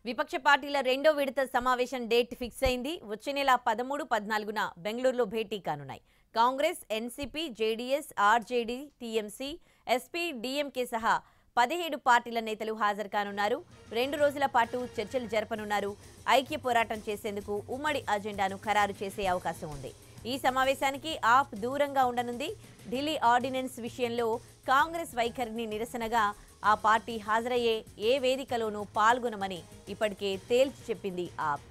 విపక్ష పార్టీల రెండో విడత సమావేశం డేట్ ఫిక్స్ అయింది వచ్చే నెల పదమూడు పద్నాలుగున బెంగళూరులో భేటీ కానున్నాయి కాంగ్రెస్ ఎన్సీపీ జేడీఎస్ ఆర్జేడీ టీఎంసీ ఎస్పీ డీఎంకే సహా పదిహేడు పార్టీల నేతలు హాజరు కానున్నారు రెండు రోజుల పాటు చర్చలు జరపనున్నారు ఐక్య పోరాటం చేసేందుకు ఉమ్మడి అజెండాను ఖరారు చేసే అవకాశం ఉంది ఈ సమావేశానికి ఆప్ దూరంగా ఉండనుంది ఢిల్లీ ఆర్డినెన్స్ విషయంలో కాంగ్రెస్ వైఖరిని నిరసనగా ఆ పార్టీ హాజరయ్యే ఏ వేదికలోనూ పాల్గొనమని ఇప్పటికే తేల్చి చెప్పింది ఆప్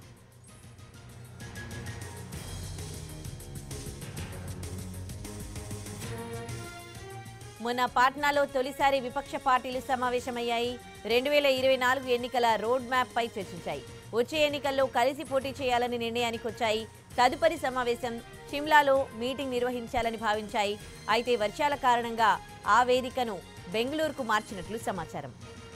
మొన్న పాట్నాలో తొలిసారి విపక్ష పార్టీలు సమావేశమయ్యాయి రెండు వేల ఇరవై నాలుగు ఎన్నికల రోడ్ మ్యాప్ పై చర్చించాయి వచ్చే ఎన్నికల్లో కలిసి పోటీ చేయాలని నిర్ణయానికి వచ్చాయి తదుపరి సమావేశం షిమ్లాలో మీటింగ్ నిర్వహించాలని భావించాయి అయితే వర్షాల కారణంగా ఆ వేదికను బెంగళూరుకు మార్చినట్లు సమాచారం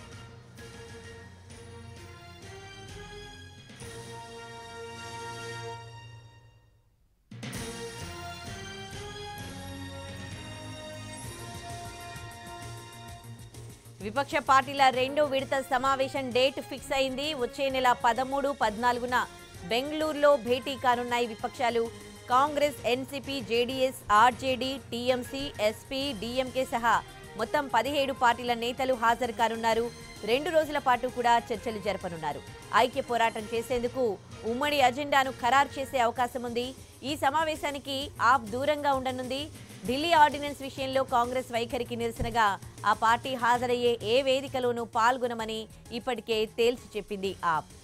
విపక్ష పార్టీల రెండో విడత సమావేశం డేట్ ఫిక్స్ అయింది వచ్చే నెల పదమూడు పద్నాలుగున బెంగళూరులో భేటీ కానున్నాయి విపక్షాలు కాంగ్రెస్ ఎన్సీపీ జేడీఎస్ ఆర్జేడీ టీఎంసీ ఎస్పీ డీఎంకే సహా మొత్తం పదిహేడు పార్టీల నేతలు హాజరు కానున్నారు రెండు రోజుల పాటు కూడా చర్చలు జరపనున్నారు ఐక్య పోరాటం చేసేందుకు ఉమ్మడి అజెండాను ఖరారు చేసే అవకాశం ఉంది ఈ సమావేశానికి ఆప్ దూరంగా ఉండనుంది ఢిల్లీ ఆర్డినెన్స్ విషయంలో కాంగ్రెస్ వైఖరికి నిరసనగా ఆ పార్టీ హాజరయ్యే ఏ వేదికలోనూ పాల్గొనమని ఇప్పటికే తేల్చి చెప్పింది ఆప్